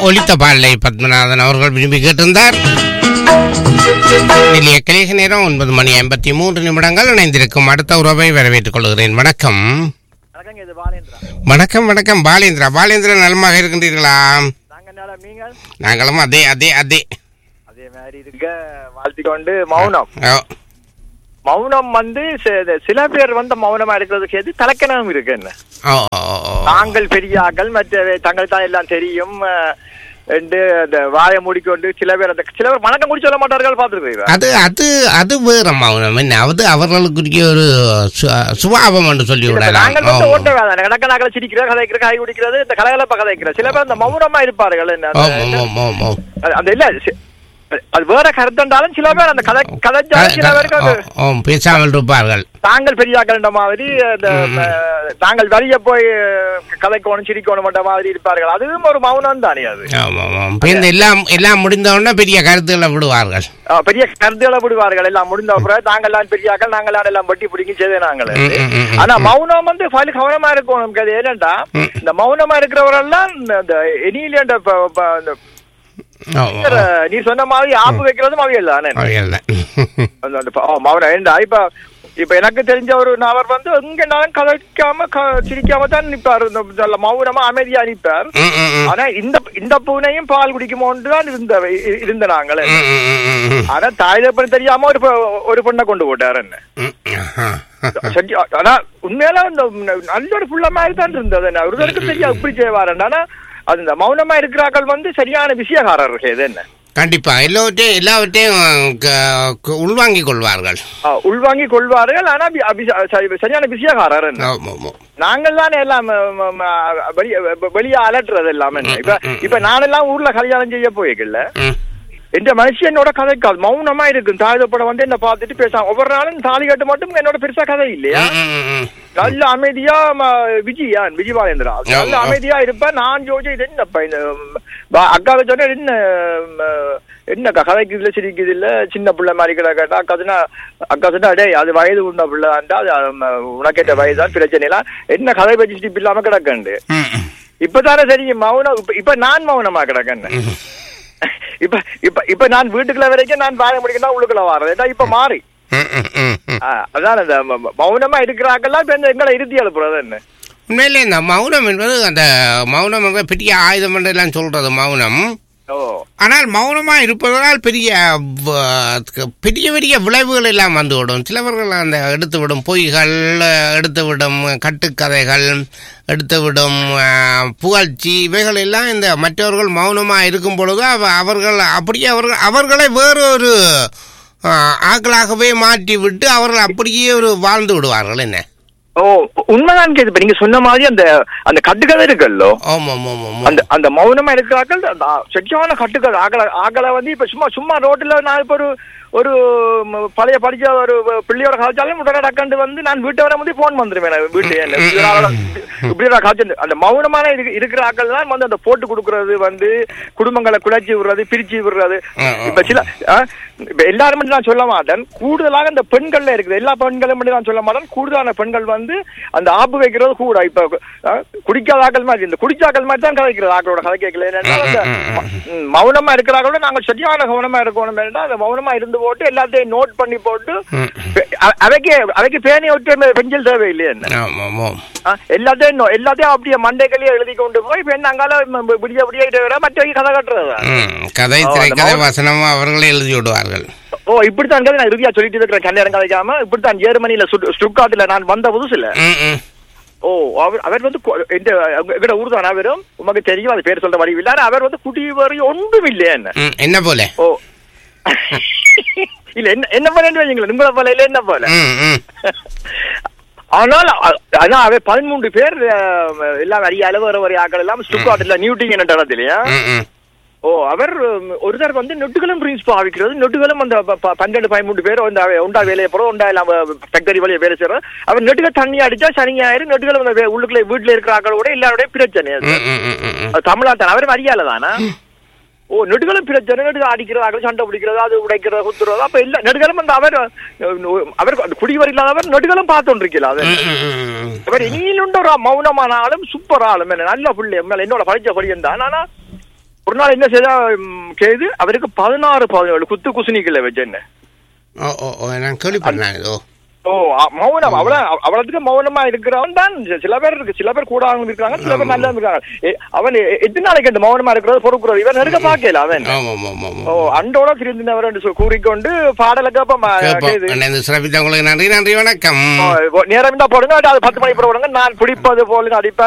ஒலித்த பாடலை பத்மநாதன் அவர்கள் விரும்பி கேட்டிருந்தார் இனிய கிரேக நேரம் ஒன்பது மணி ஐம்பத்தி மூன்று நிமிடங்கள் இணைந்திருக்கும் அடுத்த உறவை வரவேற்றுக் கொள்கிறேன் வணக்கம் வணக்கங்க இது பாலேந்திரா வணக்கம் வணக்கம் பாலேந்திரா பாலேந்திரா நலமாக இருக்கின்றீர்களா நாங்க என்னால நீங்கள் நாங்களும் அதே அதே அதே அதே மாதிரி இருக்க வாழ்த்தி கொண்டு மௌனம் ஓ, மௌனம் வந்து சி- சில பேர் வந்து மௌனமா இருக்கிறதுக்கு எது தலக்கணம் இருக்கு என்ன ஓ, ஓ, ஓ. தாங்கள் பெரியாக்கள் மற்ற தங்கள் தான் எல்லாம் தெரியும் அஹ், என்று அந்த வாயை மூடிக்கொண்டு சில பேர் அந்த சில பேர் வணக்கம் கூட சொல்ல மாட்டார்கள் பார்த்துருக்கீங்க அது அது அது வேற மௌனம் என்ன அது அவர்களுக்குரிய ஒரு சு- சுபாவம் என்று சொல்லி விடலாம் நாங்கள் வந்து ஓ, ஓட்ட வேலை கடக்க நாங்கள் சிரிக்கிற கதைக்கிற காய் குடிக்கிறது இந்த கலகலப்ப கதைக்கிற சில பேர் அந்த மௌனமா இருப்பார்கள் என்ன ஓ, அந்த- ஓ, ஓ, ஓ, ஓ. அது- அந்த இல்ல சி- அது வேற கருத்துண்டாலும் சில பேர் அந்த கதை கதைச்சாலும் சில பேருக்கு அது ஓ, ஓ, பேசாமல் இருப்பார்கள் தாங்கள் பெரியாக்கள்ன்ற மாதிரி அந்த அஹ், தாங்கள் வெளிய போய் அஹ், கதைக்கோணும் சிரிக்கணும் என்ற மாதிரி இருப்பார்கள் அதுவும் ஒரு மௌனம் தானே அது ஆமாம் ஆமாம் இப்ப இந்த எல்லாம் எல்லாம் முடிந்த உடனே பெரிய கருத்துக்களை விடுவார்கள் அஹ், பெரிய கருத்துகளை விடுவார்கள் எல்லாம் முடிந்த பிறகு தாங்கள்லாம் பெரியாக்கள் நாங்களாம் எல்லாம் பட்டி பிடிக்கி செய்தே நாங்கள் ம், ம், ம், ம். ஆனா மௌனம் வந்து பல கவனமா இருக்கும் நமக்கு அது ஏனண்டா ம். இந்த மௌனமா இருக்கிறவரெல்லாம் இந்த- இந்த எனியில ஓ, ஓ, ஓ. நீ சொன்ன மாதிரி ஆப்பு வைக்கிறதும் அவையல் தானே அவையல்ல. அந்த- அந்த ப- ஓ, மௌனம் ஏண்டா இப்ப இப்ப எனக்கு தெரிஞ்ச ஒரு நபர் வந்து எங்க நான் கதைக்காம க- சிரிக்காம தான் நிப்பாரு இந்த நல்ல மௌனமா அமைதியா நிப்பார் ம், ம், ம். ஆனா இந்த இந்த பூனையும் பால் குடிக்குமோன்னு தான் இருந்த இ- இருந்த நாங்களே ம், ம், ம், ம், ம். ஆனா தாய் தப்பன் தெரியாம ஒரு பொ- ஒரு பொண்ணை கொண்டு போட்டாரு என்ன ம், ஆஹா. சரி, ஆனா உண்மையில இந்த நல்ல ஒரு புள்ள மாதிரி தான் இருந்தது என்ன ஒருத்தருக்கு தெரியாது இப்படி செய்வாருன்னு ஆனா அது இந்த மௌனமா இருக்கிறார்கள் வந்து சரியான விஷயக்காரர்கள் இது என்ன கண்டிப்பா எல்லாவற்றையும் எல்லாவற்றையும் க- க- உள்வாங்கிக் கொள்வார்கள் ஆ, உள்வாங்கி கொள்வார்கள் ஆனா பி- அபி- சரி- சரியான விஷயக்காரர் என்ன ஆமாம், ஆமாம். நாங்கள் தானே எல்லாம் ம, ம, ம, வெளிய வெளியே அலட்டுறது எல்லாம் என்ன இப்ப ம், ம், இப்ப நானெல்லாம் ஊர்ல கல்யாணம் செய்ய போய்க்கல ம். என்ற மனுஷனோட கதைக்காது மௌனமா இருக்கும் தாழ்த்தப்பட வந்து என்ன பார்த்துட்டு பேசாம ஒவ்வொரு நாளும் தாலி கட்டு மட்டும் என்னோட பெருசா கதை இல்லையா ம், ம், ம். நல்ல அமைதியா ம, விஜயான் விஜய் பாலேந்திரா நல்ல ஆமா. அமைதியா இருப்பேன் நான் ஜோஜி இது என்னப்பா இந்த ம், பா- அக்காவை சொன்ன என்ன ம், என்ன கதைக்கு இதுல சிரிக்குது இல்ல சின்ன பிள்ளை மாதிரி கிட்ட கேட்டா அக்கா சொன்னா அக்கா சொன்னா டேய் அது வயது உண்ட பிள்ளை தான்டா அது ம், உனக்கேற்ற வயதுதான் பிரச்சனை எல்லாம் என்ன கதை பற்றி சிரிப்பு இல்லாம கிடக்கண்டு ம், ம். இப்பதானே தெரியும் மௌனம் இப்ப- இப்ப நான் மௌனமா கிடக்கேன் இப்ப இப்ப இப்ப நான் வீட்டுக்குள்ள வரைக்கும் நான் வாய முடிக்கணும் உள்ளுக்குள்ள வாரது ஏன்னா இப்ப மாறி ம், ம், ம், ம். ஆ, அதான் அந்த ம- ம- மௌனமா இருக்கிறாங்கெல்லாம் இப்ப இந்த எங்களை இறுதி எழுப்புறது என்ன உண்மையிலே இந்த மௌனம் என்பது அந்த மௌனம் என்பது பெரிய ஆயுதம் என்று எல்லாம் சொல்றது மௌனம் ஓ ஆனால் மௌனமா இருப்பதனால் பெரிய வ- பெரிய பெரிய விளைவுகள் எல்லாம் வந்துவிடும் சிலவர்கள் அந்த எடுத்துவிடும் பொய்கள் எடுத்துவிடும் கட்டுக்கதைகள் எடுத்துவிடும் அஹ், புகழ்ச்சி இவைகள் எல்லாம் இந்த மற்றவர்கள் மௌனமா இருக்கும் பொழுது அவ- அவர்கள் அப்படியே அவர்கள் அவர்களை வேறொரு அஹ், ஆக்களாகவே மாற்றி விட்டு அவர்கள் அப்படியே ஒரு வாழ்ந்து விடுவார்கள் என்ன ஓ உண்மைதான் கேது இப்ப நீங்க சொன்ன மாதிரி அந்த அந்த கட்டுக்கதை இருக்குல்லோ ஆமாம் ஆமாம் ஆமாம் அந்த அந்த மௌனமா இருக்கிறார்கள் அந்த செட்டியான கட்டுக்கதை ஆகல ஆகல வந்து இப்ப சும்மா சும்மா ரோட்ல நான் இப்ப ஒரு ஒரு ம், பழைய படிச்ச ஒரு பிள்ளையோட காய்ச்சாலும் உடனே டக்கண்டு வந்து நான் வீட்டை வர வந்து போன் வந்துருவேன் நான் வீட்டு என்ன இப்படி ஒரு காய்ச்சல் அந்த மௌனமான இருக்கு- இருக்கிற ஆக்கள் தான் வந்து அந்த போட்டு கொடுக்கறது வந்து குடும்பங்களை குலைச்சி விடுறது பிரிச்சு விடுறது ஆ, ஆ. இப்ப சில ஆ, இப்ப எல்லாரும் மட்டும் நான் சொல்ல மாட்டேன் கூடுதலாக இந்த பெண்கள்ல இருக்குது எல்லா பெண்களும் மட்டும் நான் சொல்ல மாட்டேன் கூடுதலான பெண்கள் வந்து அந்த ஆப்பு வைக்கிறது கூட இப்ப ஆ, குடிக்காத ஆக்கள் மாதிரி இந்த குடிச்சாக்கள் மாதிரி தான் கதைக்கிறது ஆக்களோட கதை கேட்கல என்னன்னா அந்த ம், மௌனமா இருக்கிறாங்களோட நாங்க சரியான கவனமா இருக்கணும் வேண்டாம் அந்த மௌனமா இருந்து போட்டு எல்லாத்தையும் நோட் பண்ணி போட்டு ம். பெ- அ- அவைக்கு அவைக்கு பேனை விட்டு பெஞ்சல் தேவை இல்லையா என்ன ஆமாம் ஆமாம் ஆ, எல்லாத்தையும் நோ- எல்லாத்தையும் அப்படியே மண்டைக்கள்லயே எழுதி கொண்டு போய் இப்ப என்ன அங்கால ம- விடிய விடிய விட மற்ற கதை கட்டுறது ம், கதை ஓ, அந்த திரைக்கதை மௌன- வசனம் அவர்களே எழுதி விடுவார்கள் ஓ இப்படித்தான் கதை நான் இறுதியா சொல்லிட்டு இருக்கிறேன் கல்யாணம் கதைக்காம இப்படித்தான் ஜெர்மனியில ஸ்டுட்காட்ல நான் வந்த புதுசுல ம், ம். ஓ அவர் அவர் வந்து கொ- இந்த எங்கட ஊர் தான் அவரும் உமக்கு தெரியும் அது பேர் சொல்ற வழி இல்ல ஆனா அவர் வந்து குடிவரி ஒன்றும் இல்லையா என்ன ம், என்ன போல ஓ இல்ல என்ன என்ன போல வைங்களேன் உங்களை போல இல்ல என்ன போல ம், ம். ஆனால் அ- ஆனா அவர் பதிமூன்று பேர் அஹ், எல்லாம் அரிய அளவு வர வரை ஆக்கள் எல்லாம் ஸ்டுட்காட்ல நியூட்டிங் என்ற இடத்துலயா ம், ம். ஓ அவர் உம், ஒருத்தர் வந்து நொட்டுகளும் ட்ரீம்ஸ் பாவிக்கிறது நொட்டுகளும் அந்த ப- ப- பன்னெண்டு பதிமூன்று பேர் வந்து அவ- உண்டா வேலையை போறோம் உண்டா இல்லாம ஃபேக்டரி வழியை வேலை செய்யறோம் அவர் நெட்டுகள் தண்ணி அடிச்சா சனி ஞாயிறு நெட்டுகள் அந்த வே- உள்ளுக்குள்ள வீட்டுல இருக்கிற ஆக்களோட எல்லாரோட பிரச்சனை அது. ம், ம், ம், ம், ம். அது தமிழ்நாட்டன் அவர் அறியால தானா ஓ நெடுகளும் பிரச்சனை நெடுகள் அடிக்கிறது ஆக்கள் சண்டை பிடிக்கிறது அது உடைக்கிறது குத்துறது அப்ப இல்ல நெடுகளும் அந்த அவர் அஹ், அவர் அந்த குடிவர் இல்லாதவர் நெடுகளும் பார்த்து இருக்கலாம் அது ம், ம், ம், ம். அவர் இனியிலுண்ட ஒரு மௌனமான ஆளும் சூப்பர் ஆளும் என்ன நல்ல புள்ளி மேல என்னோட படிச்ச படியம் தான் ஆனா ஒரு நாள் என்ன செய்தா ம், கேது அவருக்கு பதினாறு பதினேழு குத்து குசுனிக்கல வச்சு என்ன ஓ ஓ ஓ நான் கேள்விப்பட்டேன் இதோ ஓ அ- மௌனம் அவ்வளவு அவ்வளவுக்கு மௌனமா இருக்கிறவன் தான் சி- சில பேர் இருக்கு சில பேர் கூட இருக்காங்க சில பேர் நல்லா இருக்காங்க எ- அவன் எ- எத்தனை நாளைக்கு அந்த மௌனமா இருக்கிறது பொறுக்கிறது இவன் நெருக்க பாக்கல அவன் ஆமாம் ஆமாம் ஆமாம் ஓ அண்டோட திருந்தினவர் என்று சொ- கூறிக்கொண்டு பாடலுக்கு அப்ப ம- கேது கேட்போம் அண்ணா சிறப்பித்த உங்களுக்கு நன்றி நன்றி வணக்கம் ஓ, நேரம் இருந்தா போடுங்க அது பத்து மணி போடுங்க நான் பிடிப்பது போல நடிப்பேன்